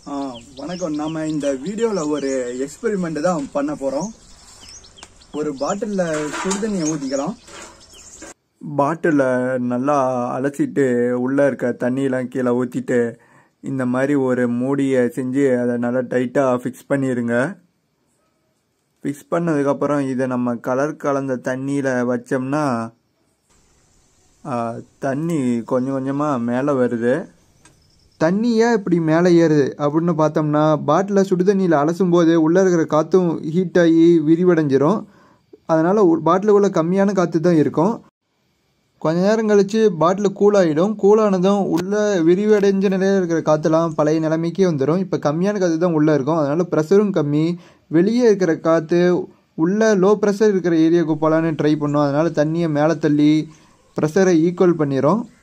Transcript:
ஆ, வணக்கம் நாம இந்த வீடியோல ஒரு எக்ஸ்பெரிமெண்ட் தான் பண்ண போறோம் ஒரு பாட்டில்ல சுடுதண்ணியை ஊத்திக்கலாம் பாட்டில நல்லா அலசிட்டு உள்ள இருக்க தண்ணியெல்லாம் கீழே ஊத்திட்டு இந்த மாதிரி ஒரு மூடியை செஞ்சு அதை நல்லா டைட்டா ஃபிக்ஸ் பண்ணிருங்க ஃபிக்ஸ் பண்ணதுக்கப்புறம் இதை நம்ம கலர் கலந்த தண்ணியில் வச்சோம்னா ஆ, தண்ணி கொஞ்சம் கொஞ்சமாக மேலே வருது தண்ணி ஏன் இப்படி மேலே ஏறுது அப்படின்னு பார்த்தோம்னா பாட்டில் சுடு தண்ணியில் அலசும் போது உள்ளே இருக்கிற காற்றும் ஹீட் ஆகி விரிவடைஞ்சிரும் அதனால் பாட்டிலுக்குள்ளே கம்மியான காற்று தான் இருக்கும் கொஞ்ச நேரம் கழித்து பாட்டில் கூலாகிடும் கூலானதும் உள்ளே விரிவடைஞ்ச நிலையில் இருக்கிற காற்றுலாம் பழைய நிலைமைக்கே வந்துடும் இப்போ கம்மியான காற்று தான் உள்ளே இருக்கும் அதனால் ப்ரெஷரும் கம்மி வெளியே இருக்கிற காற்று உள்ளே லோ ப்ரெஷர் இருக்கிற ஏரியாவுக்கு போகலான்னு ட்ரை பண்ணோம் அதனால் தண்ணியை மேலே தள்ளி ப்ரெஷரை ஈக்குவல் பண்ணிடும்